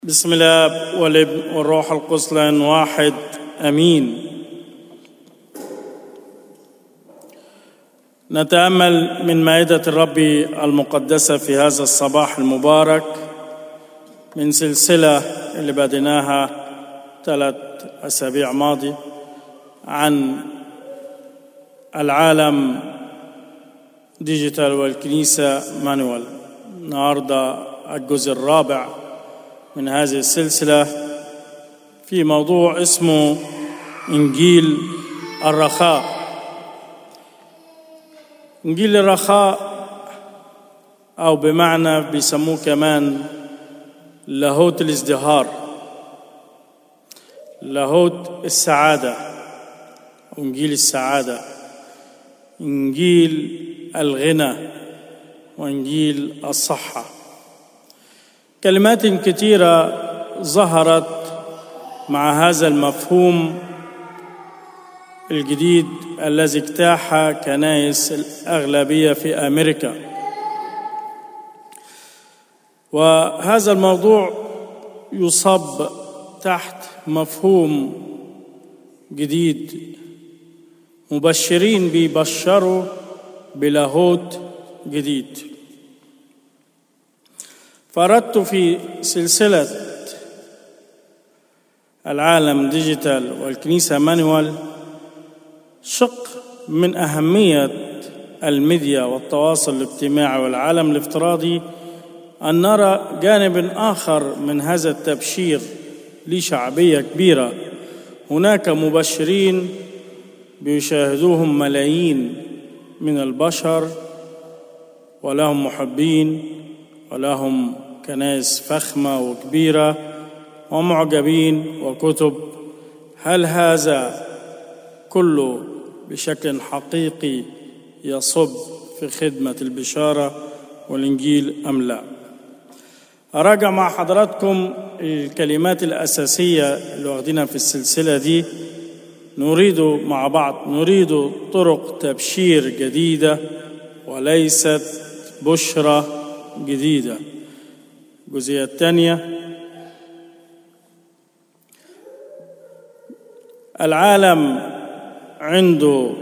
بسم الله والابن والروح القدس لان واحد امين نتامل من مائده الرب المقدسه في هذا الصباح المبارك من سلسله اللي بديناها ثلاث اسابيع ماضي عن العالم ديجيتال والكنيسه مانوال النهارده الجزء الرابع من هذه السلسله في موضوع اسمه انجيل الرخاء انجيل الرخاء او بمعنى بيسموه كمان لاهوت الازدهار لاهوت السعاده انجيل السعاده انجيل الغنى وانجيل الصحه كلمات كثيره ظهرت مع هذا المفهوم الجديد الذي اجتاح كنائس الاغلبيه في امريكا وهذا الموضوع يصب تحت مفهوم جديد مبشرين بيبشروا بلاهوت جديد فأردت في سلسلة العالم ديجيتال والكنيسة مانوال شق من أهمية الميديا والتواصل الاجتماعي والعالم الافتراضي أن نرى جانب آخر من هذا التبشير لشعبية كبيرة هناك مبشرين بيشاهدوهم ملايين من البشر ولهم محبين ولهم كنائس فخمة وكبيرة ومعجبين وكتب هل هذا كله بشكل حقيقي يصب في خدمة البشارة والإنجيل أم لا أراجع مع حضراتكم الكلمات الأساسية اللي واخدينها في السلسلة دي نريد مع بعض نريد طرق تبشير جديدة وليست بشرى جديدة الجزئية الثانية العالم عنده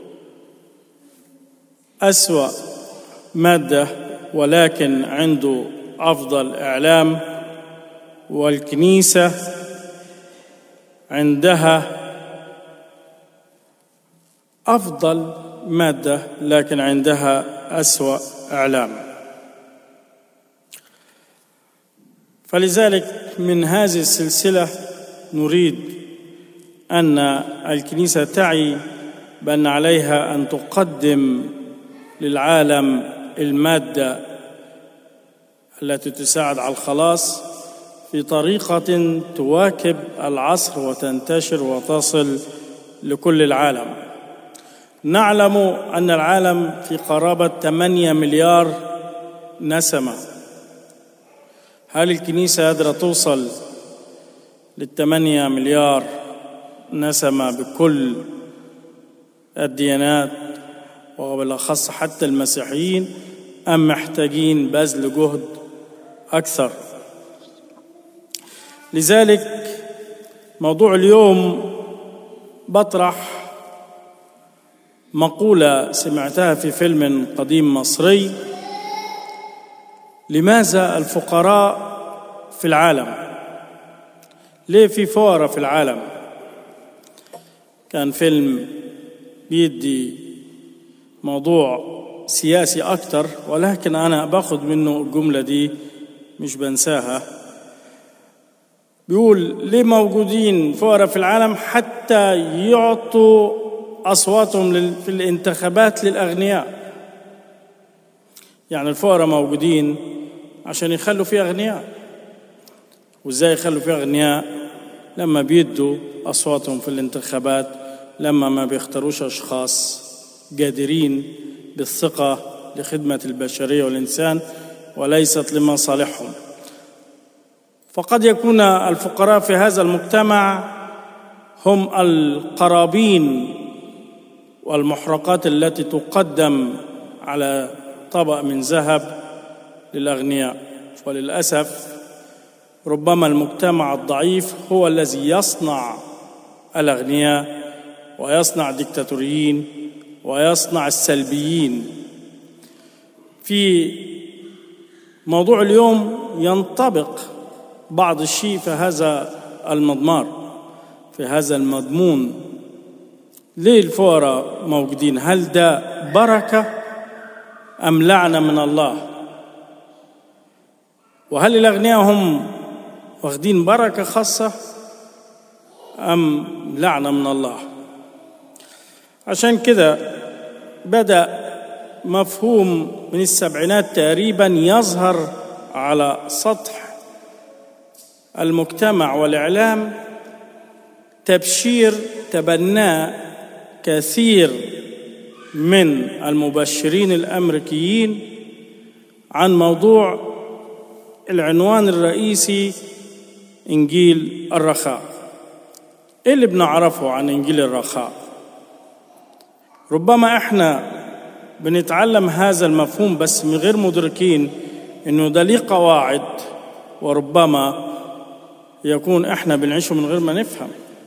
أسوأ مادة ولكن عنده أفضل إعلام والكنيسة عندها أفضل مادة لكن عندها أسوأ إعلام فلذلك من هذه السلسلة نريد أن الكنيسة تعي بأن عليها أن تقدم للعالم المادة التي تساعد على الخلاص في طريقة تواكب العصر وتنتشر وتصل لكل العالم نعلم أن العالم في قرابة 8 مليار نسمة هل الكنيسة قادرة توصل للثمانية مليار نسمة بكل الديانات وبالأخص حتى المسيحيين أم محتاجين بذل جهد أكثر لذلك موضوع اليوم بطرح مقولة سمعتها في فيلم قديم مصري لماذا الفقراء في العالم ليه في فقراء في العالم كان فيلم بيدي موضوع سياسي أكتر ولكن أنا باخد منه الجملة دي مش بنساها بيقول ليه موجودين فقراء في العالم حتى يعطوا أصواتهم في الانتخابات للأغنياء يعني الفقراء موجودين عشان يخلوا فيه أغنياء وإزاي يخلوا فيه أغنياء لما بيدوا أصواتهم في الانتخابات لما ما بيختاروش أشخاص قادرين بالثقة لخدمة البشرية والإنسان وليست لمصالحهم فقد يكون الفقراء في هذا المجتمع هم القرابين والمحرقات التي تقدم على طبق من ذهب للأغنياء وللأسف ربما المجتمع الضعيف هو الذي يصنع الاغنياء ويصنع ديكتاتوريين ويصنع السلبيين في موضوع اليوم ينطبق بعض الشيء في هذا المضمار في هذا المضمون ليه الفقراء موجودين هل ده بركة أم لعنة من الله وهل الأغنياء هم واخدين بركة خاصة أم لعنة من الله عشان كده بدأ مفهوم من السبعينات تقريبا يظهر على سطح المجتمع والإعلام تبشير تبناه كثير من المبشرين الامريكيين عن موضوع العنوان الرئيسي انجيل الرخاء ايه اللي بنعرفه عن انجيل الرخاء ربما احنا بنتعلم هذا المفهوم بس من غير مدركين انه ده ليه قواعد وربما يكون احنا بنعيشه من غير ما نفهم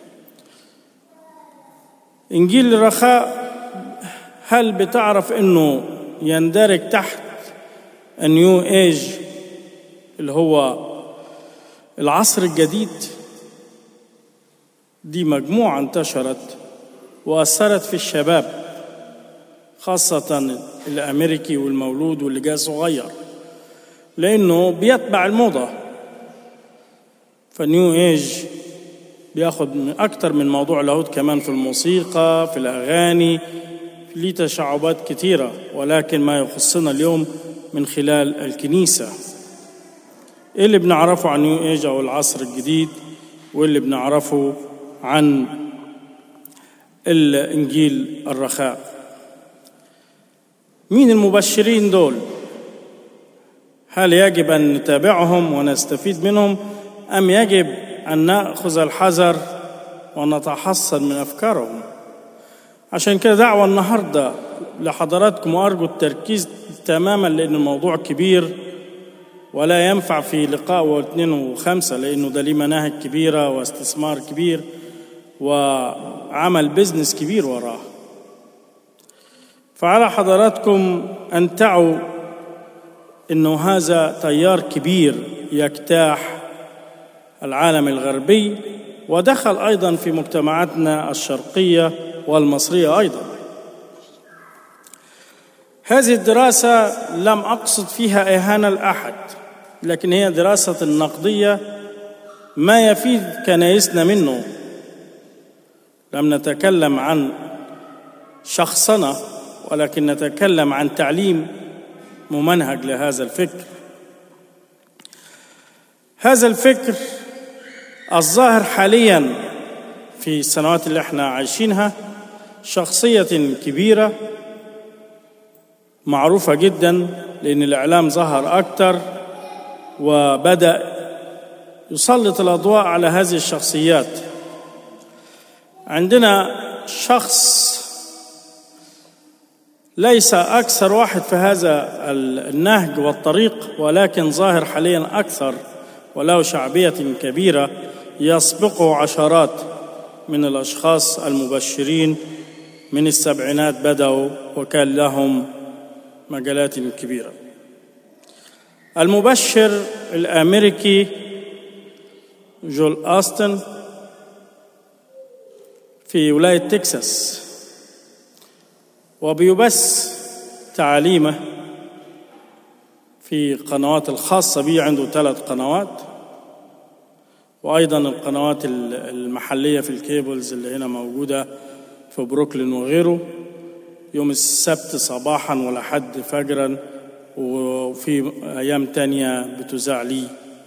انجيل الرخاء هل بتعرف انه يندرج تحت النيو ايج اللي هو العصر الجديد دي مجموعه انتشرت واثرت في الشباب خاصه الامريكي والمولود واللي جاي صغير لانه بيتبع الموضه فالنيو ايج بياخد من أكتر من موضوع لاهوت كمان في الموسيقى في الأغاني ليه تشعبات كثيرة ولكن ما يخصنا اليوم من خلال الكنيسة إيه اللي بنعرفه عن نيو إيج أو العصر الجديد واللي بنعرفه عن الإنجيل الرخاء مين المبشرين دول هل يجب أن نتابعهم ونستفيد منهم أم يجب أن نأخذ الحذر ونتحصن من أفكارهم عشان كده دعوة النهاردة لحضراتكم وأرجو التركيز تماما لأن الموضوع كبير ولا ينفع في لقاء واثنين وخمسة لأنه ده ليه مناهج كبيرة واستثمار كبير وعمل بزنس كبير وراه فعلى حضراتكم أن تعوا أنه هذا تيار كبير يجتاح العالم الغربي ودخل ايضا في مجتمعاتنا الشرقيه والمصريه ايضا هذه الدراسه لم اقصد فيها اهانه لاحد لكن هي دراسه نقديه ما يفيد كنايسنا منه لم نتكلم عن شخصنه ولكن نتكلم عن تعليم ممنهج لهذا الفكر هذا الفكر الظاهر حاليا في السنوات اللي احنا عايشينها شخصية كبيرة معروفة جدا لأن الإعلام ظهر أكثر وبدأ يسلط الأضواء على هذه الشخصيات عندنا شخص ليس أكثر واحد في هذا النهج والطريق ولكن ظاهر حاليا أكثر وله شعبية كبيرة يسبقه عشرات من الاشخاص المبشرين من السبعينات بداوا وكان لهم مجالات كبيره المبشر الامريكي جول استن في ولايه تكساس وبيبث تعاليمه في قنوات الخاصه به عنده ثلاث قنوات وايضا القنوات المحليه في الكيبلز اللي هنا موجوده في بروكلين وغيره يوم السبت صباحا ولحد فجرا وفي ايام تانية بتذاع لي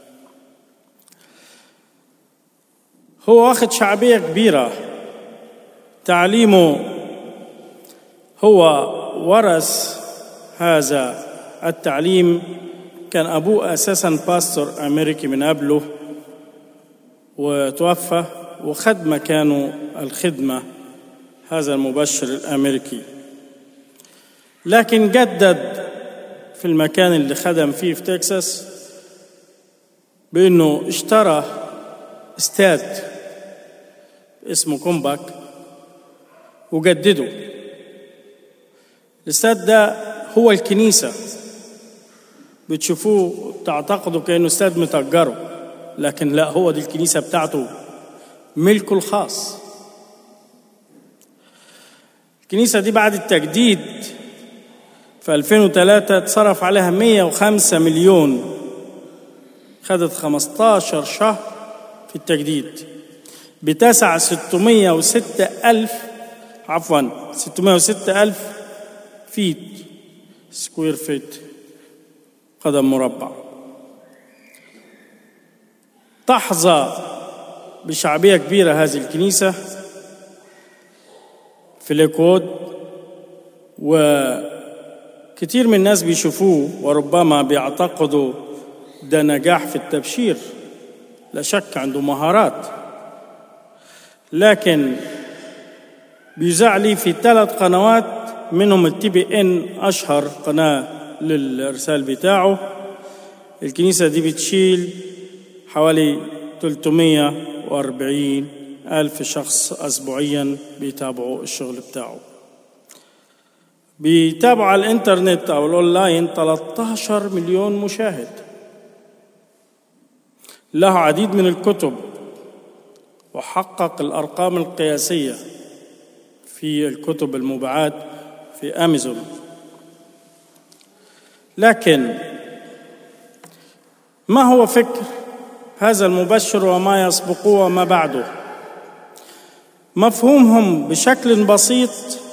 هو واخد شعبيه كبيره تعليمه هو ورث هذا التعليم كان ابوه اساسا باستور امريكي من قبله وتوفى وخد مكانه الخدمة هذا المبشر الأمريكي لكن جدد في المكان اللي خدم فيه في تكساس بأنه اشترى استاد اسمه كومباك وجدده الاستاد ده هو الكنيسة بتشوفوه تعتقدوا كأنه استاد متأجره لكن لا هو دي الكنيسة بتاعته ملكه الخاص الكنيسة دي بعد التجديد في 2003 اتصرف عليها 105 مليون خدت 15 شهر في التجديد بتسع 606 ألف عفوا 606 ألف فيت سكوير فيت قدم مربع تحظى بشعبية كبيرة هذه الكنيسة في الإكواد وكثير من الناس بيشوفوه وربما بيعتقدوا ده نجاح في التبشير لا شك عنده مهارات لكن بيذاع لي في ثلاث قنوات منهم التي بي ان اشهر قناه للارسال بتاعه الكنيسه دي بتشيل حوالي 340 ألف شخص أسبوعيا بيتابعوا الشغل بتاعه بيتابعوا على الإنترنت أو الأونلاين 13 مليون مشاهد له عديد من الكتب وحقق الأرقام القياسية في الكتب المباعات في أمازون لكن ما هو فكر هذا المبشر وما يسبقه وما بعده مفهومهم بشكل بسيط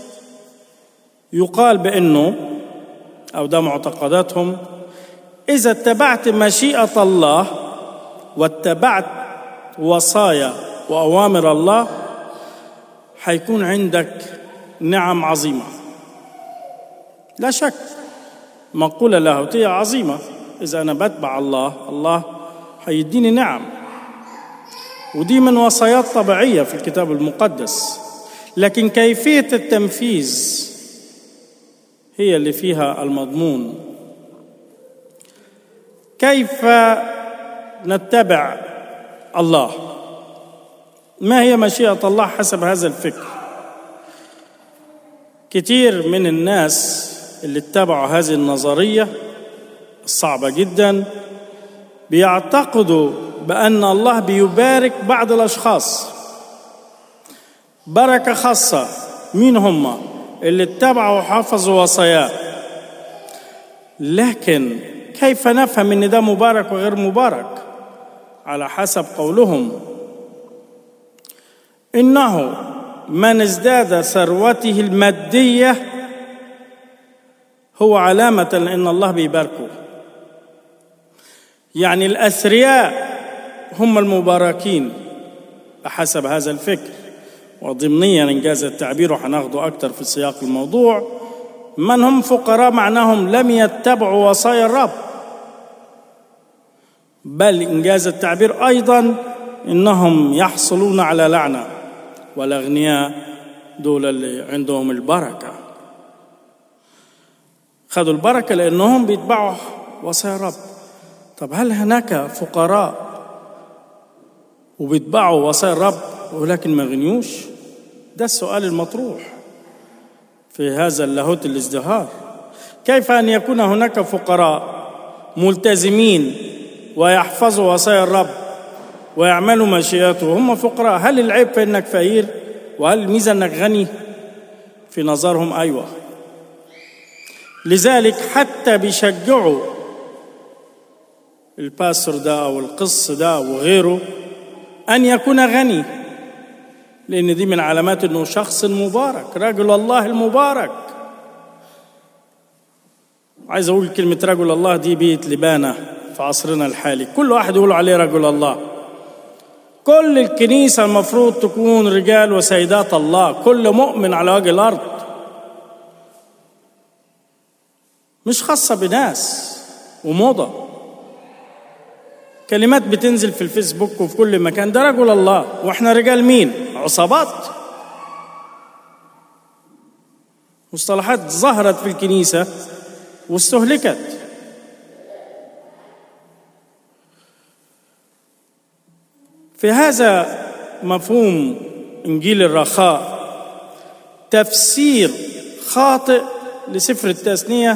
يقال بانه او ده معتقداتهم اذا اتبعت مشيئه الله واتبعت وصايا واوامر الله حيكون عندك نعم عظيمه لا شك مقوله لاهوتيه عظيمه اذا انا بتبع الله الله حيديني نعم ودي من وصايات طبيعيه في الكتاب المقدس لكن كيفيه التنفيذ هي اللي فيها المضمون كيف نتبع الله ما هي مشيئه الله حسب هذا الفكر كثير من الناس اللي اتبعوا هذه النظريه الصعبه جدا بيعتقدوا بان الله بيبارك بعض الاشخاص بركه خاصه مين هم اللي اتبعوا وحفظوا وصاياه لكن كيف نفهم ان ده مبارك وغير مبارك على حسب قولهم انه من ازداد ثروته الماديه هو علامه ان الله بيباركه يعني الاثرياء هم المباركين بحسب هذا الفكر وضمنيا انجاز التعبير وحناخده اكثر في سياق الموضوع من هم فقراء معناهم لم يتبعوا وصايا الرب بل انجاز التعبير ايضا انهم يحصلون على لعنه والاغنياء دول اللي عندهم البركه خذوا البركه لانهم بيتبعوا وصايا الرب طب هل هناك فقراء وبيتبعوا وصايا الرب ولكن ما غنيوش ده السؤال المطروح في هذا اللاهوت الازدهار كيف ان يكون هناك فقراء ملتزمين ويحفظوا وصايا الرب ويعملوا مشيئته هم فقراء هل العيب في انك فقير وهل الميزه انك غني في نظرهم ايوه لذلك حتى بيشجعوا الباستور ده او القس ده وغيره ان يكون غني لان دي من علامات انه شخص مبارك رجل الله المبارك عايز اقول كلمه رجل الله دي بيت لبانه في عصرنا الحالي كل واحد يقول عليه رجل الله كل الكنيسه المفروض تكون رجال وسيدات الله كل مؤمن على وجه الارض مش خاصه بناس وموضه كلمات بتنزل في الفيسبوك وفي كل مكان ده رجل الله واحنا رجال مين عصابات مصطلحات ظهرت في الكنيسه واستهلكت في هذا مفهوم انجيل الرخاء تفسير خاطئ لسفر التثنيه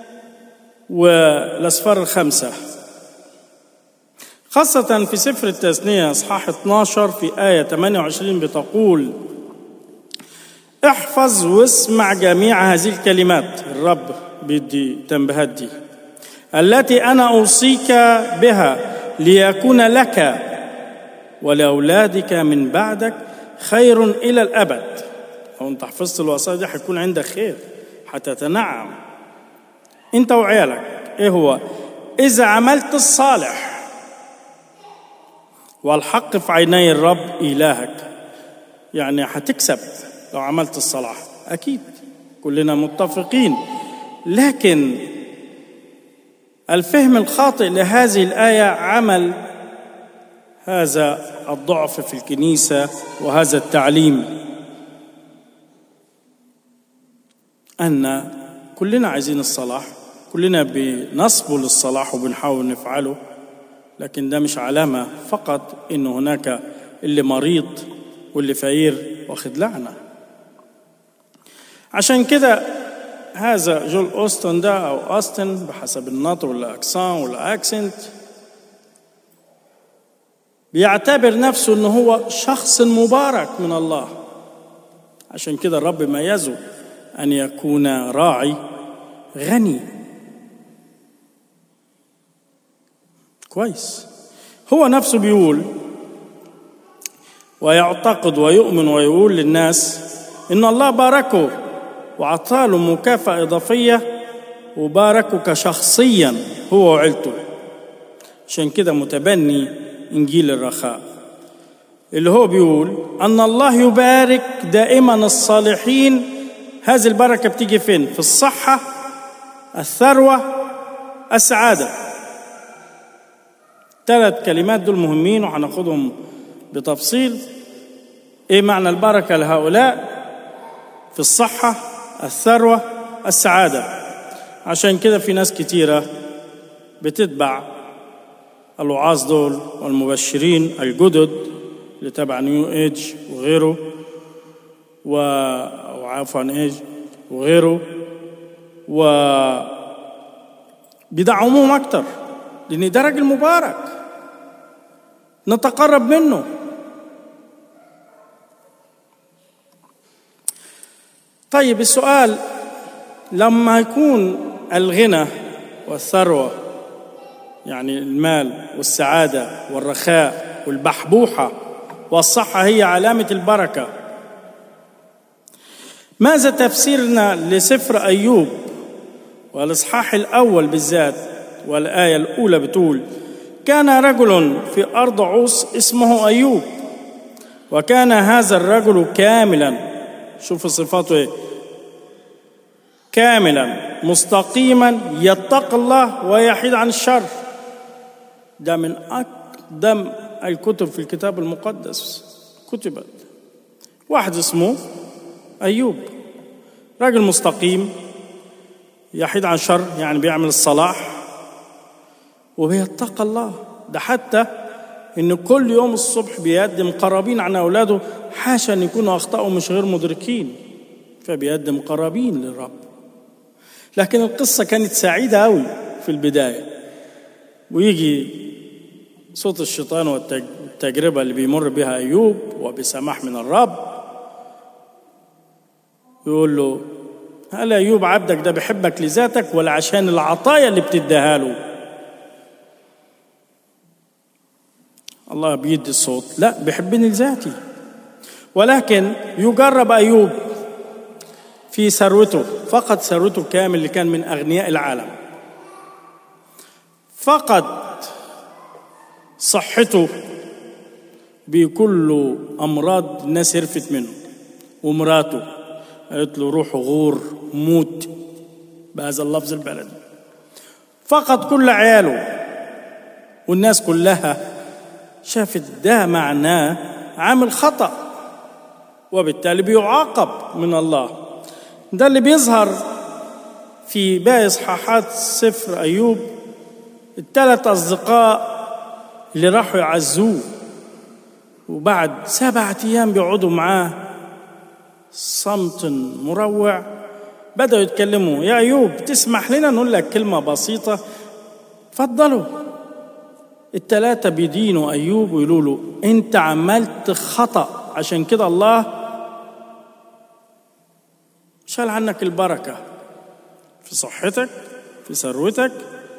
والاسفار الخمسه خاصة في سفر التثنية اصحاح 12 في آية 28 بتقول احفظ واسمع جميع هذه الكلمات الرب بيدي تنبيهات دي التي انا اوصيك بها ليكون لك ولاولادك من بعدك خير الى الابد لو انت حفظت الوصايا دي هيكون عندك خير هتتنعم انت وعيالك ايه هو اذا عملت الصالح والحق في عيني الرب الهك يعني هتكسب لو عملت الصلاح اكيد كلنا متفقين لكن الفهم الخاطئ لهذه الايه عمل هذا الضعف في الكنيسه وهذا التعليم ان كلنا عايزين الصلاح كلنا بنصبو للصلاح وبنحاول نفعله لكن ده مش علامه فقط ان هناك اللي مريض واللي فقير واخد لعنه عشان كده هذا جول اوستن ده او اوستن بحسب النطق والاكسان والاكسنت بيعتبر نفسه انه هو شخص مبارك من الله عشان كده الرب ميزه ان يكون راعي غني كويس هو نفسه بيقول ويعتقد ويؤمن ويقول للناس ان الله باركه وعطاله مكافأة إضافية وباركه كشخصيا هو وعيلته عشان كده متبني إنجيل الرخاء اللي هو بيقول أن الله يبارك دائما الصالحين هذه البركة بتيجي فين؟ في الصحة الثروة السعادة ثلاث كلمات دول مهمين وهناخدهم بتفصيل ايه معنى البركة لهؤلاء في الصحة الثروة السعادة عشان كده في ناس كتيرة بتتبع الوعاظ دول والمبشرين الجدد اللي تبع نيو ايج وغيره و عفوا ايج وغيره و بيدعموهم اكتر لان ده راجل مبارك نتقرب منه طيب السؤال لما يكون الغنى والثروة يعني المال والسعادة والرخاء والبحبوحة والصحة هي علامة البركة ماذا تفسيرنا لسفر أيوب والإصحاح الأول بالذات والآية الأولى بتقول كان رجل في أرض عوص اسمه أيوب وكان هذا الرجل كاملا شوف صفاته ايه كاملا مستقيما يتقي الله ويحيد عن الشر ده من أقدم الكتب في الكتاب المقدس كتبت واحد اسمه أيوب راجل مستقيم يحيد عن شر يعني بيعمل الصلاح وبيتقى الله ده حتى ان كل يوم الصبح بيقدم قرابين عن اولاده حاشا ان يكونوا اخطاوا مش غير مدركين فبيقدم قرابين للرب لكن القصة كانت سعيدة أوي في البداية ويجي صوت الشيطان والتجربة اللي بيمر بها أيوب وبسماح من الرب يقول له هل أيوب عبدك ده بيحبك لذاتك ولا عشان العطايا اللي بتديها له الله بيدي الصوت لا بيحبني لذاتي ولكن يجرب أيوب في ثروته فقد ثروته كامل اللي كان من أغنياء العالم فقد صحته بكل أمراض الناس عرفت منه ومراته قالت له روح غور موت بهذا اللفظ البلدي فقد كل عياله والناس كلها شافت ده معناه عامل خطأ وبالتالي بيعاقب من الله ده اللي بيظهر في باقي اصحاحات سفر ايوب الثلاث اصدقاء اللي راحوا يعزوه وبعد سبعة أيام بيقعدوا معاه صمت مروع بدأوا يتكلموا يا أيوب تسمح لنا نقول لك كلمة بسيطة تفضلوا التلاتة بيدينوا أيوب ويقولوا له أنت عملت خطأ عشان كده الله شال عنك البركة في صحتك في ثروتك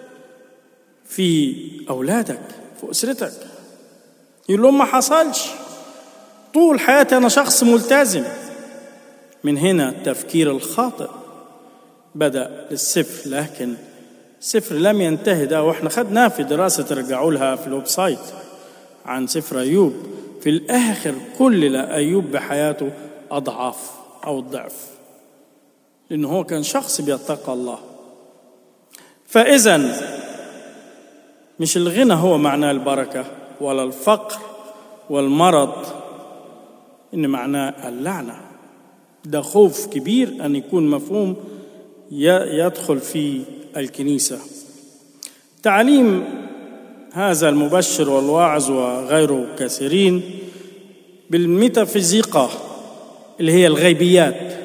في أولادك في أسرتك يقول لهم ما حصلش طول حياتي أنا شخص ملتزم من هنا التفكير الخاطئ بدأ السفر لكن السفر لم ينتهي ده واحنا خدناه في دراسة ترجعوا لها في الويب سايت عن سفر أيوب في الآخر كل أيوب بحياته أضعاف أو الضعف لأنه هو كان شخص بيتقى الله فإذا مش الغنى هو معناه البركة ولا الفقر والمرض إن معناه اللعنة ده خوف كبير أن يكون مفهوم يدخل في الكنيسة تعليم هذا المبشر والواعظ وغيره كثيرين بالميتافيزيقا اللي هي الغيبيات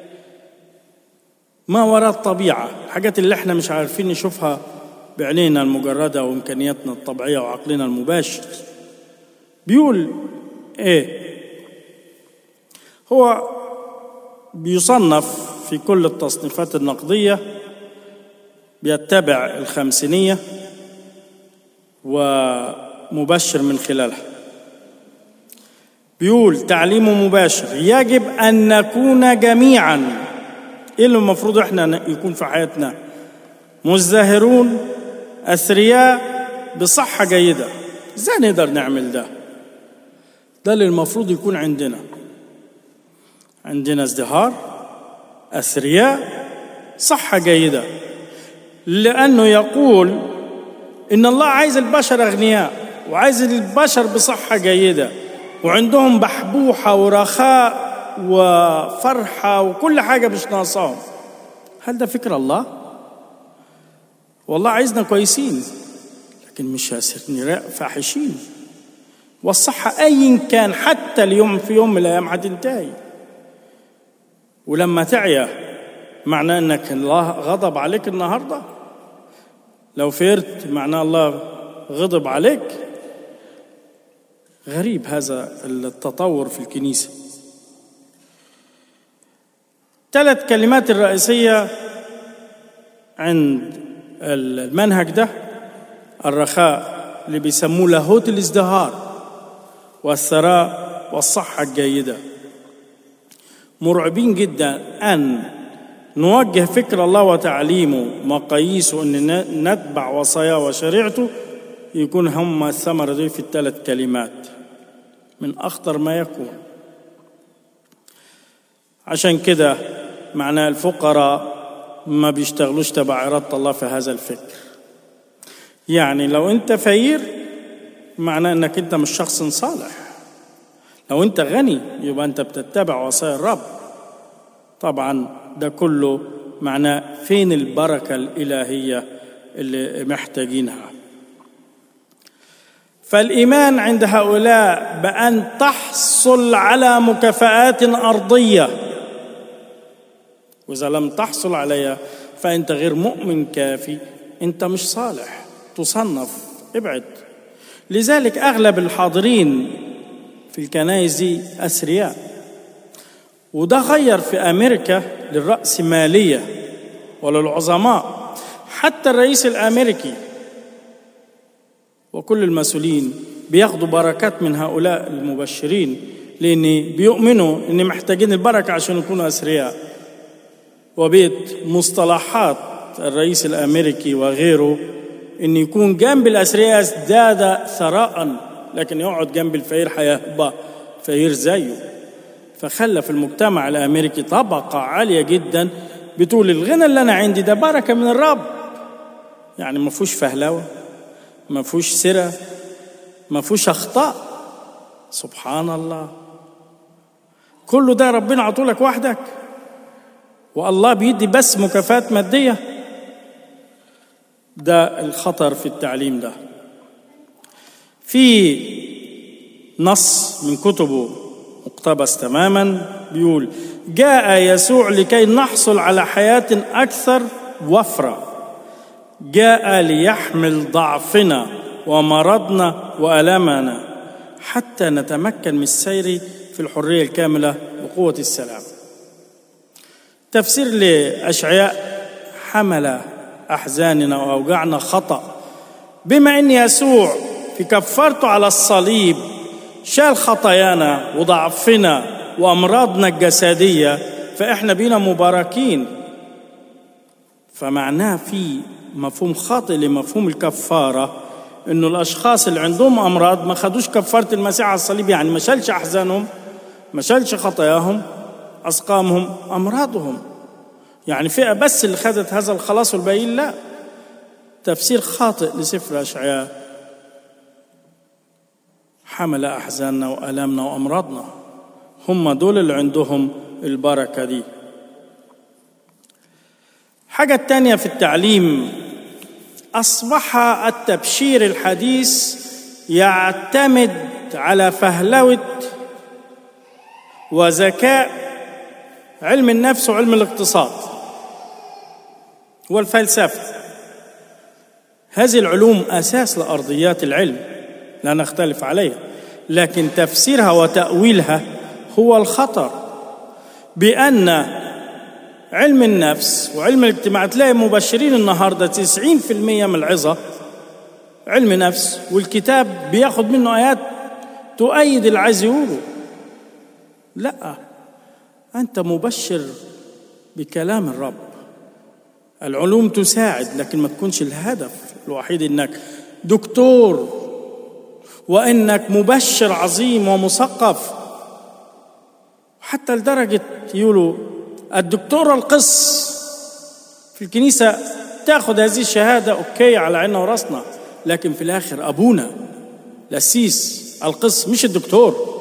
ما وراء الطبيعة الحاجات اللي احنا مش عارفين نشوفها بعينينا المجردة وإمكانياتنا الطبيعية وعقلنا المباشر بيقول إيه هو بيصنف في كل التصنيفات النقدية بيتبع الخمسينية ومبشر من خلالها بيقول تعليم مباشر يجب أن نكون جميعا إيه اللي المفروض إحنا يكون في حياتنا مزدهرون أثرياء بصحة جيدة إزاي نقدر نعمل ده ده اللي المفروض يكون عندنا عندنا ازدهار أثرياء صحة جيدة لأنه يقول إن الله عايز البشر أغنياء وعايز البشر بصحة جيدة وعندهم بحبوحة ورخاء وفرحة وكل حاجة مش ناقصاهم هل ده فكر الله؟ والله عايزنا كويسين لكن مش هنراء فاحشين والصحة أيا كان حتى اليوم في يوم من الأيام هتنتهي ولما تعيا معناه انك الله غضب عليك النهارده لو فرت معناه الله غضب عليك غريب هذا التطور في الكنيسه ثلاث كلمات الرئيسيه عند المنهج ده الرخاء اللي بيسموه لاهوت الازدهار والثراء والصحه الجيده مرعبين جدا ان نوجه فكر الله وتعليمه مقاييسه ان نتبع وصاياه وشريعته يكون هم الثمرة دي في الثلاث كلمات من أخطر ما يكون عشان كده معناه الفقراء ما بيشتغلوش تبع إرادة الله في هذا الفكر يعني لو أنت فقير معناه أنك أنت مش شخص صالح لو أنت غني يبقى أنت بتتبع وصايا الرب طبعا ده كله معناه فين البركة الإلهية اللي محتاجينها فالإيمان عند هؤلاء بأن تحصل على مكافآت أرضية وإذا لم تحصل عليها فأنت غير مؤمن كافي أنت مش صالح تصنف ابعد لذلك أغلب الحاضرين في الكنائس دي أثرياء وده غير في أمريكا للرأسمالية وللعظماء حتى الرئيس الأمريكي وكل المسؤولين بياخدوا بركات من هؤلاء المبشرين لأن بيؤمنوا إن محتاجين البركة عشان يكونوا أثرياء وبيت مصطلحات الرئيس الأمريكي وغيره إن يكون جنب الأثرياء ازداد ثراء لكن يقعد جنب الفقير هيبقى فقير زيه فخلى في المجتمع الامريكي طبقه عاليه جدا بتقول الغنى اللي انا عندي ده بركه من الرب يعني ما فيهوش فهلوه ما فيهوش سرقه ما فيهوش اخطاء سبحان الله كله ده ربنا عطولك وحدك والله بيدي بس مكافآت ماديه ده الخطر في التعليم ده في نص من كتبه مقتبس تماما بيقول جاء يسوع لكي نحصل على حياة أكثر وفرة جاء ليحمل ضعفنا ومرضنا وألمنا حتى نتمكن من السير في الحرية الكاملة وقوة السلام تفسير لأشعياء حمل أحزاننا وأوجعنا خطأ بما أن يسوع في كفارته على الصليب شال خطايانا وضعفنا وأمراضنا الجسدية فإحنا بينا مباركين فمعناه في مفهوم خاطئ لمفهوم الكفارة إنه الأشخاص اللي عندهم أمراض ما خدوش كفارة المسيح على الصليب يعني ما شالش أحزانهم ما شالش خطاياهم أسقامهم أمراضهم يعني فئة بس اللي خدت هذا الخلاص والباقيين لا تفسير خاطئ لسفر أشعياء حمل أحزاننا وألامنا وأمراضنا هم دول اللي عندهم البركة دي حاجة تانية في التعليم أصبح التبشير الحديث يعتمد على فهلوة وذكاء علم النفس وعلم الاقتصاد والفلسفة هذه العلوم أساس لأرضيات العلم لا نختلف عليها لكن تفسيرها وتأويلها هو الخطر بأن علم النفس وعلم الاجتماع تلاقي مبشرين النهارده 90% من العظة علم نفس والكتاب بياخد منه آيات تؤيد اللي عايز يقوله لا أنت مبشر بكلام الرب العلوم تساعد لكن ما تكونش الهدف الوحيد انك دكتور وانك مبشر عظيم ومثقف حتى لدرجه يقولوا الدكتور القس في الكنيسه تاخذ هذه الشهاده اوكي على عيننا وراسنا لكن في الاخر ابونا القسيس القس مش الدكتور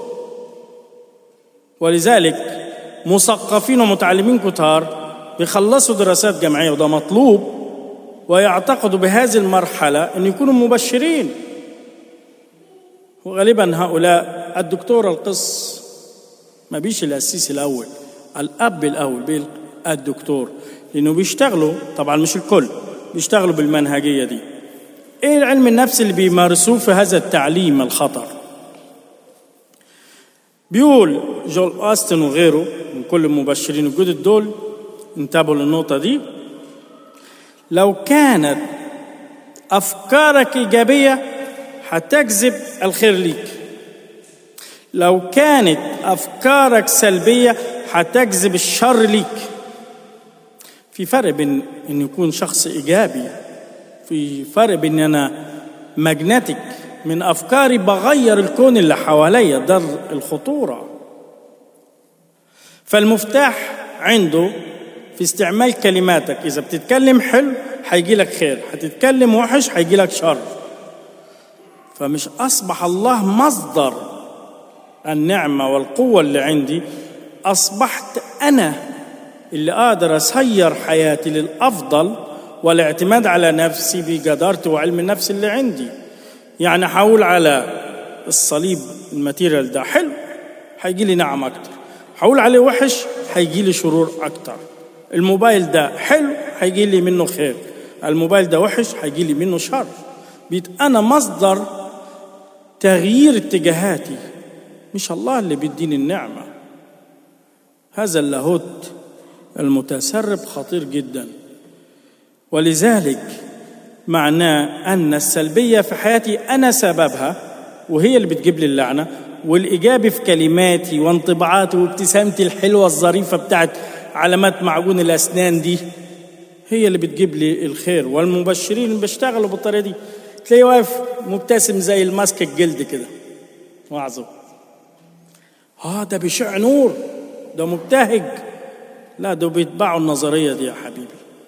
ولذلك مثقفين ومتعلمين كتار بيخلصوا دراسات جامعية وده مطلوب ويعتقدوا بهذه المرحلة أن يكونوا مبشرين وغالبا هؤلاء الدكتور القس ما بيش الأسيس الأول الأب الأول بيل الدكتور لأنه بيشتغلوا طبعا مش الكل بيشتغلوا بالمنهجية دي إيه العلم النفس اللي بيمارسوه في هذا التعليم الخطر بيقول جول أستن وغيره من كل المبشرين الجدد دول انتبهوا للنقطة دي لو كانت أفكارك إيجابية هتجذب الخير ليك لو كانت أفكارك سلبية هتجذب الشر ليك في فرق بين أن يكون شخص إيجابي في فرق بين أنا ماجنتيك من أفكاري بغير الكون اللي حواليا ده الخطورة فالمفتاح عنده في استعمال كلماتك إذا بتتكلم حلو هيجي لك خير هتتكلم وحش هيجي لك شر فمش أصبح الله مصدر النعمة والقوة اللي عندي أصبحت أنا اللي أقدر أسير حياتي للأفضل والاعتماد على نفسي بجدارتي وعلم النفس اللي عندي يعني هقول على الصليب الماتيريال ده حلو هيجي لي نعم أكتر هقول عليه وحش هيجي لي شرور أكتر الموبايل ده حلو هيجي لي منه خير الموبايل ده وحش هيجي لي منه شر بيت انا مصدر تغيير اتجاهاتي مش الله اللي بيديني النعمه هذا اللاهوت المتسرب خطير جدا ولذلك معناه ان السلبيه في حياتي انا سببها وهي اللي بتجيب لي اللعنه والايجابي في كلماتي وانطباعاتي وابتسامتي الحلوه الظريفه بتاعت علامات معجون الاسنان دي هي اللي بتجيب لي الخير والمبشرين اللي بيشتغلوا بالطريقه دي تلاقيه واقف مبتسم زي الماسك الجلد كده وعظه اه ده بيشع نور ده مبتهج لا ده بيتبعوا النظريه دي يا حبيبي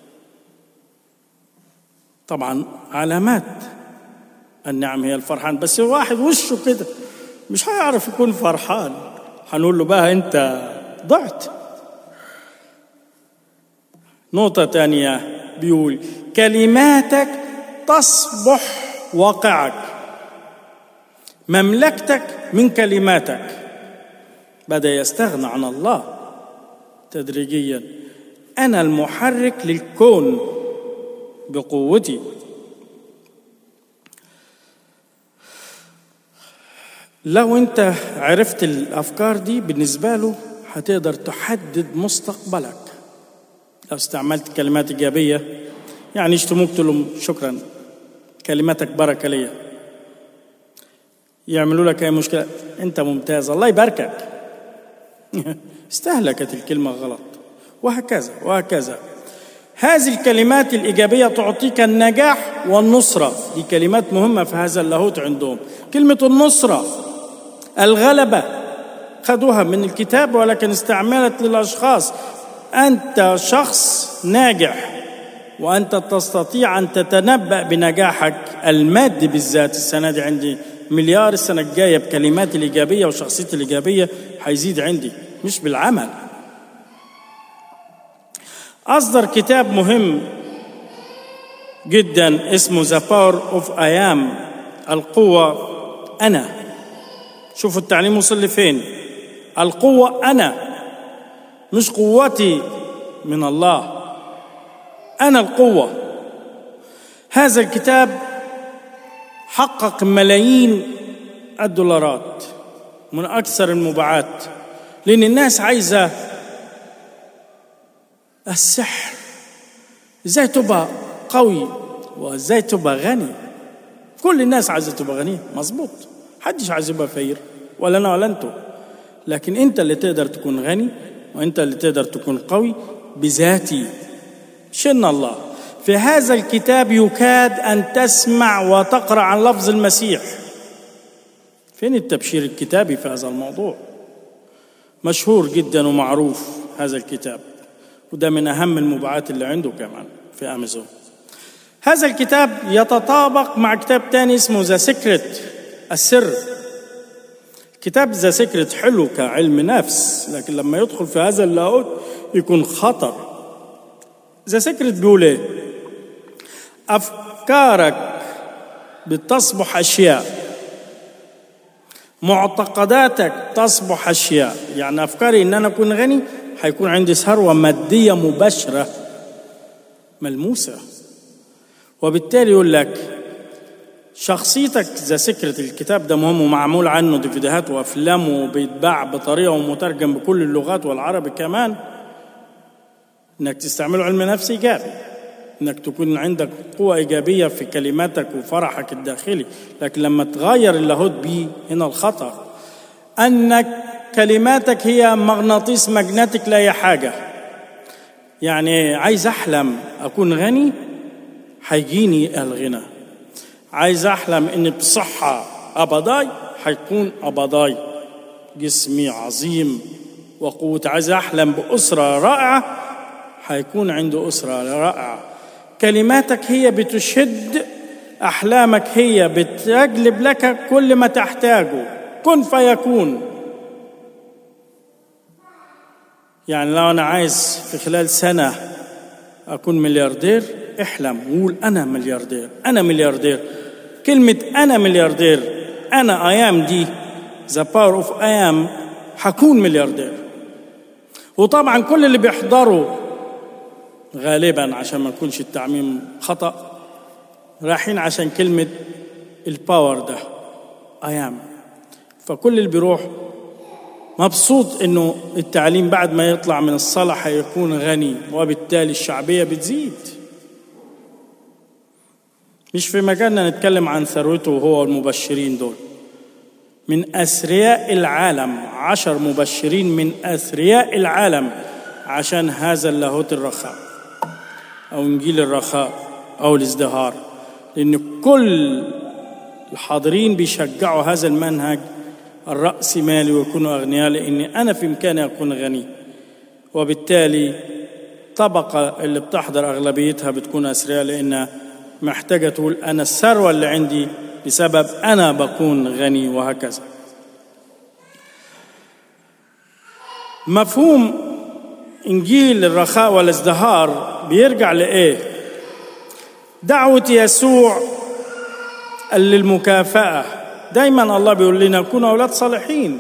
طبعا علامات النعم هي الفرحان بس واحد وشه كده مش هيعرف يكون فرحان هنقول له بقى انت ضعت نقطة تانية بيقول كلماتك تصبح واقعك مملكتك من كلماتك بدا يستغنى عن الله تدريجيا انا المحرك للكون بقوتي لو انت عرفت الافكار دي بالنسبه له هتقدر تحدد مستقبلك لو استعملت كلمات ايجابيه يعني يشتموك تقول لهم شكرا كلماتك بركه ليا يعملوا لك اي مشكله انت ممتاز الله يباركك استهلكت الكلمه غلط وهكذا وهكذا هذه الكلمات الإيجابية تعطيك النجاح والنصرة دي كلمات مهمة في هذا اللاهوت عندهم كلمة النصرة الغلبة خدوها من الكتاب ولكن استعملت للأشخاص أنت شخص ناجح وأنت تستطيع أن تتنبأ بنجاحك المادي بالذات السنة دي عندي مليار السنة الجاية بكلمات الإيجابية وشخصيتي الإيجابية هيزيد عندي مش بالعمل أصدر كتاب مهم جدا اسمه ذا باور اوف ايام القوة أنا شوفوا التعليم وصل لفين القوة أنا مش قوتي من الله أنا القوة هذا الكتاب حقق ملايين الدولارات من أكثر المبيعات لأن الناس عايزة السحر ازاي تبقى قوي وازاي تبقى غني كل الناس عايزه تبقى غنيه مظبوط حدش عايز يبقى فقير ولا انا ولا انتوا لكن انت اللي تقدر تكون غني وانت اللي تقدر تكون قوي بذاتي شن الله في هذا الكتاب يكاد ان تسمع وتقرا عن لفظ المسيح فين التبشير الكتابي في هذا الموضوع مشهور جدا ومعروف هذا الكتاب وده من أهم المبيعات اللي عنده كمان في أمازون هذا الكتاب يتطابق مع كتاب تاني اسمه ذا سيكريت السر كتاب ذا سيكريت حلو كعلم نفس لكن لما يدخل في هذا اللاهوت يكون خطر ذا سيكريت بيقول ايه افكارك بتصبح اشياء معتقداتك تصبح اشياء يعني افكاري ان انا اكون غني هيكون عندي ثروة مادية مباشرة ملموسة وبالتالي يقول لك شخصيتك ذا سكرة الكتاب ده مهم ومعمول عنه ديفيديوهات وافلام وبيتباع بطريقه ومترجم بكل اللغات والعربي كمان انك تستعمله علم نفس ايجابي انك تكون عندك قوة ايجابية في كلماتك وفرحك الداخلي لكن لما تغير اللاهوت بيه هنا الخطر انك كلماتك هي مغناطيس ماجنتيك لاي حاجه يعني عايز احلم اكون غني هيجيني الغنى عايز احلم اني بصحه ابضاي هيكون ابضاي جسمي عظيم وقوة عايز احلم باسره رائعه هيكون عنده اسره رائعه كلماتك هي بتشد احلامك هي بتجلب لك كل ما تحتاجه كن فيكون يعني لو أنا عايز في خلال سنة أكون ملياردير احلم وقول أنا ملياردير أنا ملياردير كلمة أنا ملياردير أنا أيام دي ذا باور أوف أيام هكون ملياردير وطبعا كل اللي بيحضروا غالبا عشان ما يكونش التعميم خطأ رايحين عشان كلمة الباور ده أيام فكل اللي بيروح مبسوط انه التعليم بعد ما يطلع من الصلاة هيكون غني وبالتالي الشعبية بتزيد مش في مجالنا نتكلم عن ثروته وهو المبشرين دول من أثرياء العالم عشر مبشرين من أثرياء العالم عشان هذا اللاهوت الرخاء أو إنجيل الرخاء أو الازدهار لأن كل الحاضرين بيشجعوا هذا المنهج الرأس مالي ويكونوا أغنياء لأني أنا في إمكاني أكون غني وبالتالي طبقة اللي بتحضر أغلبيتها بتكون أثرياء لأنها محتاجة تقول أنا الثروة اللي عندي بسبب أنا بكون غني وهكذا مفهوم إنجيل الرخاء والازدهار بيرجع لإيه؟ دعوة يسوع للمكافأة دايما الله بيقول لنا كونوا أولاد صالحين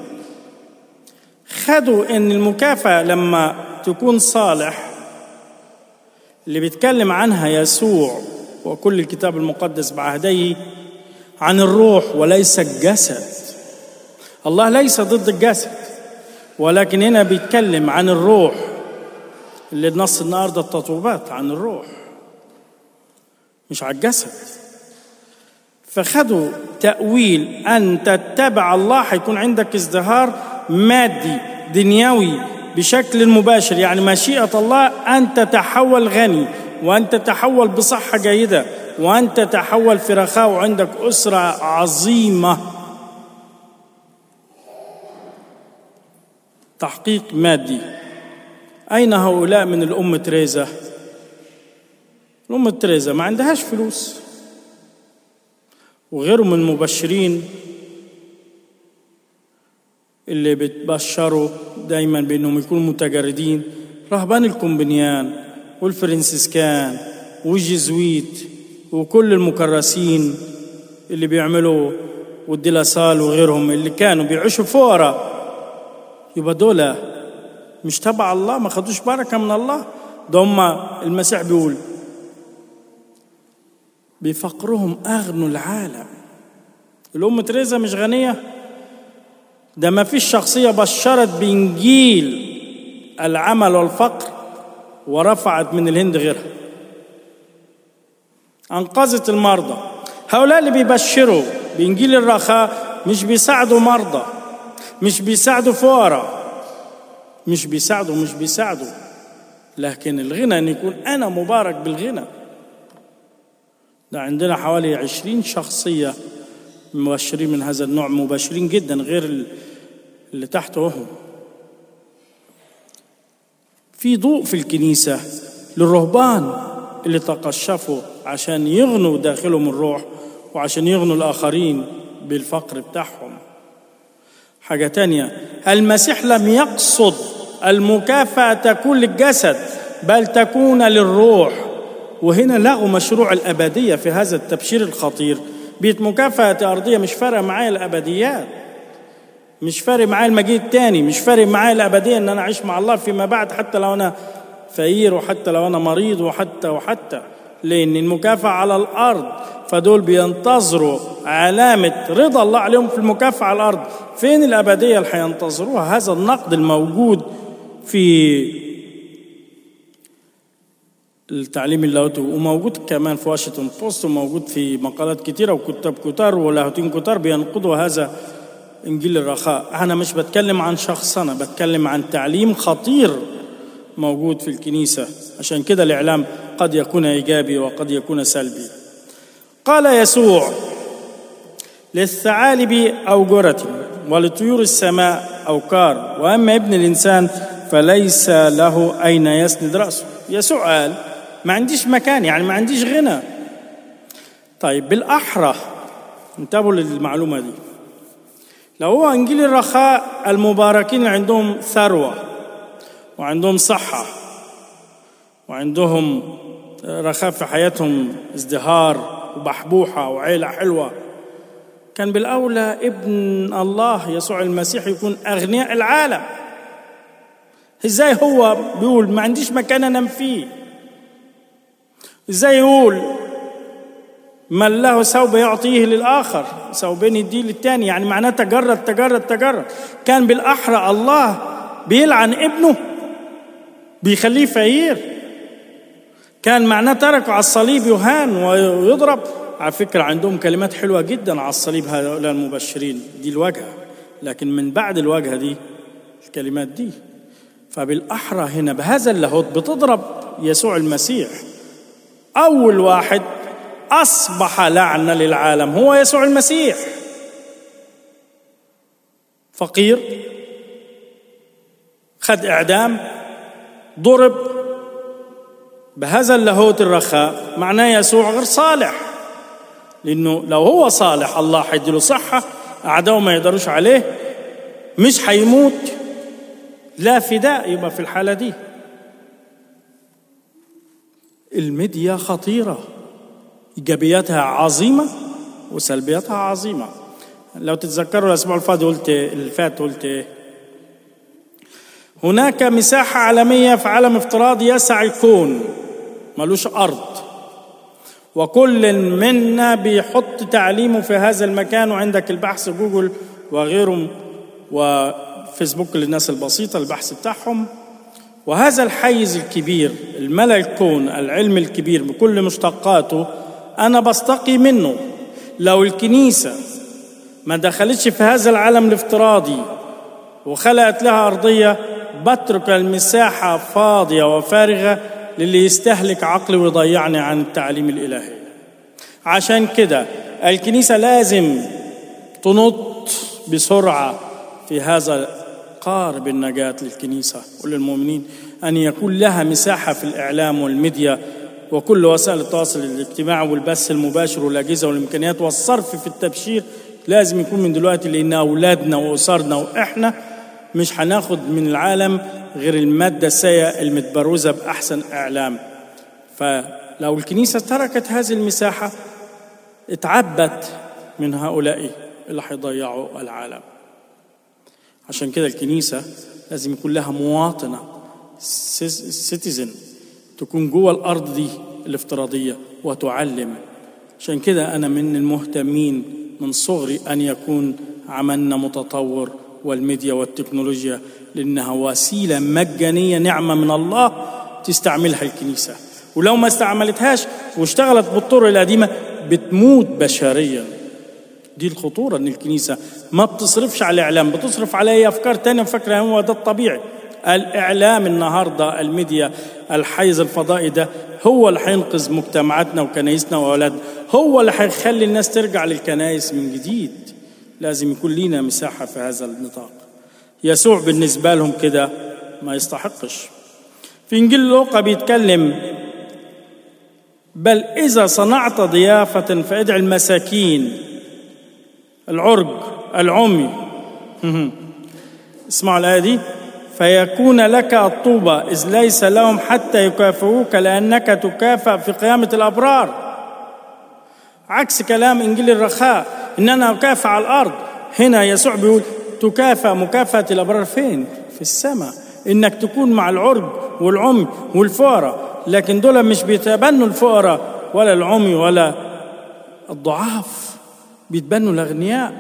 خدوا ان المكافأة لما تكون صالح اللي بيتكلم عنها يسوع وكل الكتاب المقدس بعهديه عن الروح وليس الجسد الله ليس ضد الجسد ولكن هنا بيتكلم عن الروح اللي نص النهارده التطوبات عن الروح مش على الجسد فخدوا تأويل أن تتبع الله هيكون عندك ازدهار مادي دنيوي بشكل مباشر يعني مشيئة الله أن تتحول غني وأن تتحول بصحة جيدة وأن تتحول في رخاء وعندك أسرة عظيمة تحقيق مادي أين هؤلاء من الأم تريزا الأم تريزا ما عندهاش فلوس وغيرهم من المبشرين اللي بتبشروا دايما بانهم يكونوا متجردين رهبان الكومبنيان والفرنسيسكان والجزويت وكل المكرسين اللي بيعملوا والدلاسال وغيرهم اللي كانوا بيعيشوا فقراء يبقى دول مش تبع الله ما خدوش بركه من الله ده هم المسيح بيقول بفقرهم اغنوا العالم الام تريزا مش غنيه ده ما فيش شخصيه بشرت بانجيل العمل والفقر ورفعت من الهند غيرها انقذت المرضى هؤلاء اللي بيبشروا بانجيل الرخاء مش بيساعدوا مرضى مش بيساعدوا فقراء مش بيساعدوا مش بيساعدوا لكن الغنى ان يكون انا مبارك بالغنى ده عندنا حوالي عشرين شخصية مبشرين من هذا النوع مبشرين جدا غير اللي تحتهم في ضوء في الكنيسة للرهبان اللي تقشفوا عشان يغنوا داخلهم الروح وعشان يغنوا الآخرين بالفقر بتاعهم حاجة تانية المسيح لم يقصد المكافأة تكون للجسد بل تكون للروح وهنا لغوا مشروع الأبدية في هذا التبشير الخطير بيت مكافأة أرضية مش فارقة معايا الأبديات مش فارق معايا المجيء التاني مش فارق معايا الأبدية إن أنا أعيش مع الله فيما بعد حتى لو أنا فقير وحتى لو أنا مريض وحتى وحتى لأن المكافأة على الأرض فدول بينتظروا علامة رضا الله عليهم في المكافأة على الأرض فين الأبدية اللي هينتظروها هذا النقد الموجود في التعليم اللاهوتي وموجود كمان في واشنطن بوست وموجود في مقالات كتيرة وكتاب كتار ولاهوتين كتار بينقضوا هذا إنجيل الرخاء أنا مش بتكلم عن شخص أنا بتكلم عن تعليم خطير موجود في الكنيسة عشان كده الإعلام قد يكون إيجابي وقد يكون سلبي قال يسوع للثعالب أوجرة ولطيور السماء أوكار وأما ابن الإنسان فليس له أين يسند رأسه يسوع قال ما عنديش مكان يعني ما عنديش غنى طيب بالأحرى انتبهوا للمعلومة دي لو هو إنجيل الرخاء المباركين عندهم ثروة وعندهم صحة وعندهم رخاء في حياتهم ازدهار وبحبوحة وعيلة حلوة كان بالأولى ابن الله يسوع المسيح يكون أغنياء العالم ازاي هو بيقول ما عنديش مكان انام فيه ازاي يقول من له ثوب يعطيه للاخر ثوبين يديه للتاني يعني معناه تجرد تجرد تجرد كان بالاحرى الله بيلعن ابنه بيخليه فقير كان معناه تركه على الصليب يهان ويضرب على فكرة عندهم كلمات حلوة جدا على الصليب هؤلاء المبشرين دي الواجهة لكن من بعد الواجهة دي الكلمات دي فبالأحرى هنا بهذا اللاهوت بتضرب يسوع المسيح أول واحد أصبح لعنة للعالم هو يسوع المسيح فقير خد إعدام ضرب بهذا اللاهوت الرخاء معناه يسوع غير صالح لأنه لو هو صالح الله حيديله صحة أعداؤه ما يقدروش عليه مش حيموت لا فداء يبقى في الحالة دي الميديا خطيرة إيجابياتها عظيمة وسلبياتها عظيمة لو تتذكروا الاسبوع الفاضي قلت اللي فات قلت ايه هناك مساحة عالمية في عالم افتراضي يسع الكون ملوش أرض وكل منا بيحط تعليمه في هذا المكان وعندك البحث جوجل وغيره وفيسبوك للناس البسيطة البحث بتاعهم وهذا الحيز الكبير الملا الكون العلم الكبير بكل مشتقاته أنا بستقي منه لو الكنيسة ما دخلتش في هذا العالم الافتراضي وخلقت لها أرضية بترك المساحة فاضية وفارغة للي يستهلك عقلي ويضيعني عن التعليم الإلهي عشان كده الكنيسة لازم تنط بسرعة في هذا قارب النجاة للكنيسة وللمؤمنين أن يكون لها مساحة في الإعلام والميديا وكل وسائل التواصل الاجتماعي والبث المباشر والأجهزة والإمكانيات والصرف في التبشير لازم يكون من دلوقتي لأن أولادنا وأسرنا وإحنا مش هناخد من العالم غير المادة السيئة المتبروزة بأحسن إعلام فلو الكنيسة تركت هذه المساحة اتعبت من هؤلاء اللي هيضيعوا العالم عشان كده الكنيسة لازم يكون لها مواطنة سيتيزن تكون جوه الأرض دي الافتراضية وتعلم عشان كده أنا من المهتمين من صغري أن يكون عملنا متطور والميديا والتكنولوجيا لأنها وسيلة مجانية نعمة من الله تستعملها الكنيسة ولو ما استعملتهاش واشتغلت بالطرق القديمة بتموت بشريا دي الخطورة ان الكنيسة ما بتصرفش على الاعلام بتصرف على اي افكار تانية فاكرة هو ده الطبيعي الاعلام النهاردة الميديا الحيز الفضائي ده هو اللي هينقذ مجتمعاتنا وكنايسنا واولادنا هو اللي هيخلي الناس ترجع للكنايس من جديد لازم يكون لينا مساحة في هذا النطاق يسوع بالنسبة لهم كده ما يستحقش في إنجيل لوقا بيتكلم بل إذا صنعت ضيافة فادع المساكين العرج العمي اسمعوا الآية دي فيكون لك الطوبة إذ ليس لهم حتى يكافئوك لأنك تكافأ في قيامة الأبرار عكس كلام إنجيل الرخاء إن أنا أكافئ على الأرض هنا يسوع بيقول تكافأ مكافأة الأبرار فين؟ في السماء إنك تكون مع العرج والعمي والفقراء لكن دول مش بيتبنوا الفقراء ولا العمي ولا الضعاف بيتبنوا الأغنياء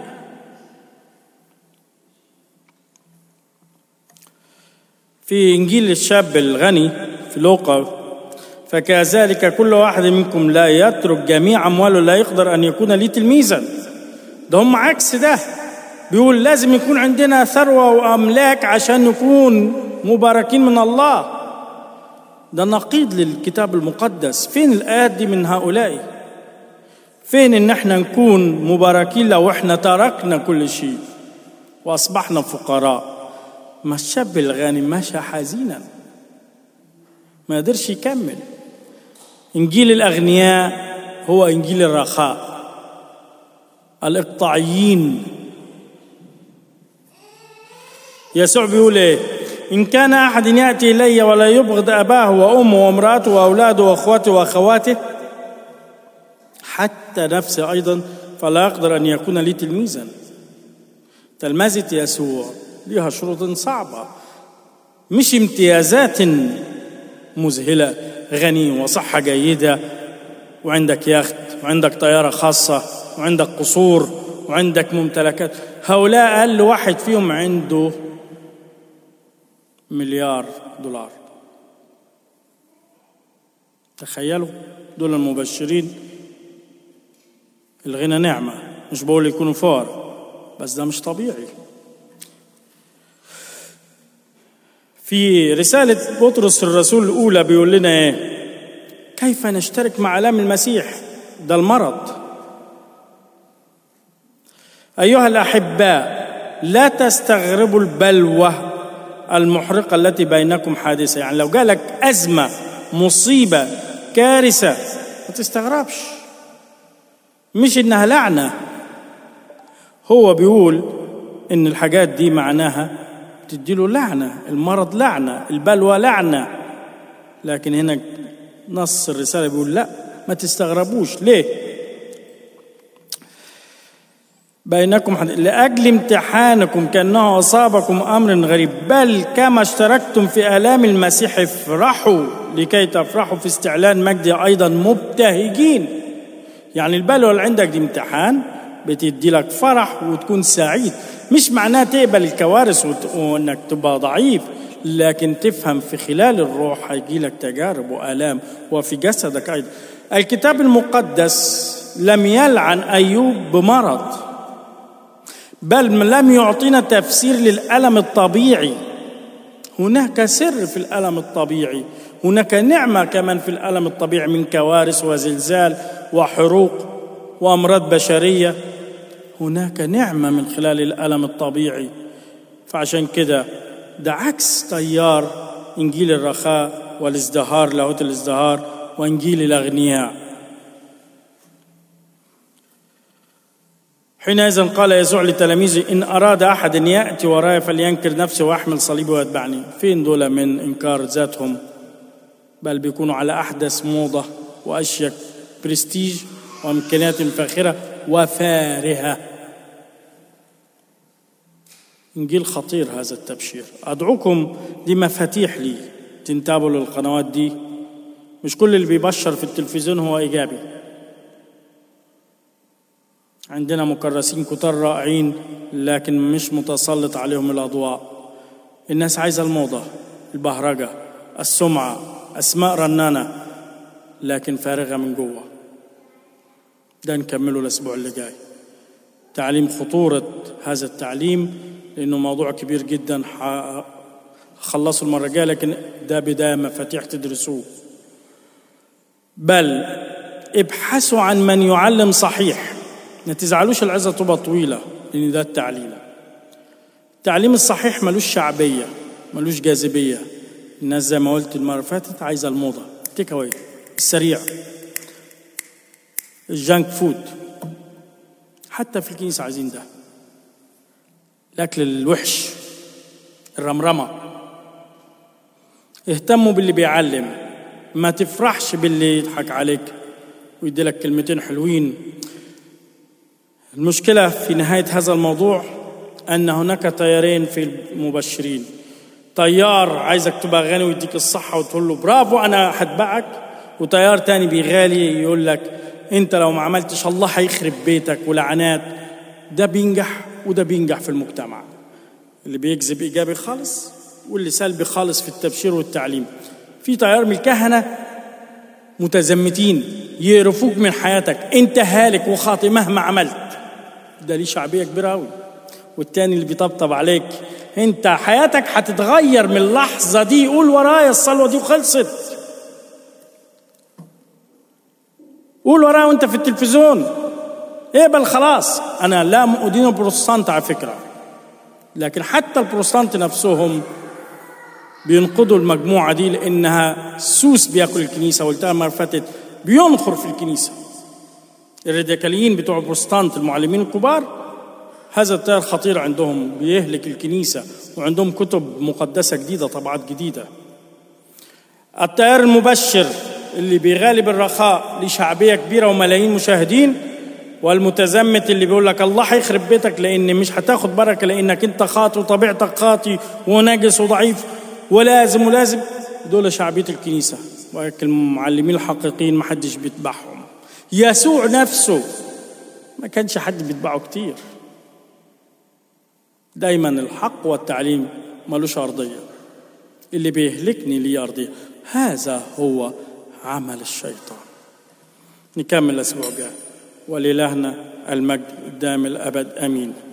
في إنجيل الشاب الغني في لوقا فكذلك كل واحد منكم لا يترك جميع أمواله لا يقدر أن يكون لي تلميذا ده هم عكس ده بيقول لازم يكون عندنا ثروة وأملاك عشان نكون مباركين من الله ده نقيض للكتاب المقدس فين الآيات دي من هؤلاء فين ان احنا نكون مباركين لو احنا تركنا كل شيء واصبحنا فقراء ما الشاب الغني مشى حزينا ما قدرش يكمل انجيل الاغنياء هو انجيل الرخاء الاقطاعيين يسوع بيقول ايه ان كان احد ياتي الي ولا يبغض اباه وامه وامراته واولاده واخواته واخواته حتى نفسه ايضا فلا يقدر ان يكون لي تلميذا تلمذه يسوع لها شروط صعبه مش امتيازات مذهله غني وصحه جيده وعندك يخت وعندك طياره خاصه وعندك قصور وعندك ممتلكات هؤلاء اقل واحد فيهم عنده مليار دولار تخيلوا دول المبشرين الغنى نعمة مش بقول يكونوا فار بس ده مش طبيعي في رسالة بطرس الرسول الأولى بيقول لنا إيه كيف نشترك مع آلام المسيح ده المرض أيها الأحباء لا تستغربوا البلوى المحرقة التي بينكم حادثة يعني لو جالك أزمة مصيبة كارثة ما تستغربش مش إنها لعنة هو بيقول إن الحاجات دي معناها تديله لعنة المرض لعنة البلوى لعنة لكن هنا نص الرسالة بيقول لا ما تستغربوش ليه بينكم حد... لأجل امتحانكم كأنه أصابكم أمر غريب بل كما اشتركتم في آلام المسيح افرحوا لكي تفرحوا في استعلان مجده أيضا مبتهجين يعني البلوى اللي عندك دي امتحان بتدي لك فرح وتكون سعيد مش معناه تقبل الكوارث وت... وانك تبقى ضعيف لكن تفهم في خلال الروح هيجي لك تجارب وآلام وفي جسدك أيضا الكتاب المقدس لم يلعن أيوب بمرض بل لم يعطينا تفسير للألم الطبيعي هناك سر في الألم الطبيعي هناك نعمة كمان في الألم الطبيعي من كوارث وزلزال وحروق وأمراض بشرية هناك نعمة من خلال الألم الطبيعي فعشان كده ده عكس تيار إنجيل الرخاء والازدهار لاهوت الازدهار وإنجيل الأغنياء حينئذ قال يسوع لتلاميذه إن أراد أحد أن يأتي وراي فلينكر نفسه ويحمل صليبه ويتبعني فين دول من إنكار ذاتهم بل بيكونوا على أحدث موضة وأشيك برستيج وإمكانيات فاخرة وفارهة إنجيل خطير هذا التبشير أدعوكم دي مفاتيح لي تنتابوا للقنوات دي مش كل اللي بيبشر في التلفزيون هو إيجابي عندنا مكرسين كتار رائعين لكن مش متسلط عليهم الأضواء الناس عايزة الموضة البهرجة السمعة أسماء رنانة لكن فارغة من جوه ده نكمله الأسبوع اللي جاي تعليم خطورة هذا التعليم لأنه موضوع كبير جدا خلصوا المرة الجاية لكن ده بداية مفاتيح تدرسوه بل ابحثوا عن من يعلم صحيح ما تزعلوش العزة تبقى طويلة لأن ده التعليم التعليم الصحيح ملوش شعبية ملوش جاذبية الناس زي ما قلت المرة اللي فاتت عايزة الموضة تيك أواي السريع الجانك فود حتى في الكنيسة عايزين ده الأكل الوحش الرمرمة اهتموا باللي بيعلم ما تفرحش باللي يضحك عليك ويدي لك كلمتين حلوين المشكلة في نهاية هذا الموضوع أن هناك تيارين في المبشرين طيار عايزك تبقى غني ويديك الصحة وتقول له برافو أنا هتبعك وتيار تاني بيغالي يقول لك أنت لو ما عملتش الله هيخرب بيتك ولعنات ده بينجح وده بينجح في المجتمع اللي بيجذب إيجابي خالص واللي سلبي خالص في التبشير والتعليم في تيار من الكهنة متزمتين يقرفوك من حياتك انت هالك وخاطئ مهما عملت ده ليه شعبيه كبيره قوي والتاني اللي بيطبطب عليك انت حياتك هتتغير من اللحظه دي قول ورايا الصلوه دي وخلصت قول ورايا وانت في التلفزيون اقبل خلاص انا لا ادين البروتستانت على فكره لكن حتى البروتستانت نفسهم بينقضوا المجموعه دي لانها سوس بياكل الكنيسه قلتها المره فاتت بينخر في الكنيسه الراديكاليين بتوع البروتستانت المعلمين الكبار هذا التيار خطير عندهم بيهلك الكنيسة وعندهم كتب مقدسة جديدة طبعات جديدة التيار المبشر اللي بيغالب الرخاء لشعبية كبيرة وملايين مشاهدين والمتزمت اللي بيقول لك الله هيخرب بيتك لان مش هتاخد بركه لانك انت خاطي وطبيعتك خاطي ونجس وضعيف ولازم ولازم دول شعبيه الكنيسه ولكن المعلمين الحقيقيين ما حدش بيتبعهم يسوع نفسه ما كانش حد بيتبعه كتير دايما الحق والتعليم ملوش أرضية اللي بيهلكني لي أرضية هذا هو عمل الشيطان نكمل الأسبوع الجاي ولإلهنا المجد قدام الأبد آمين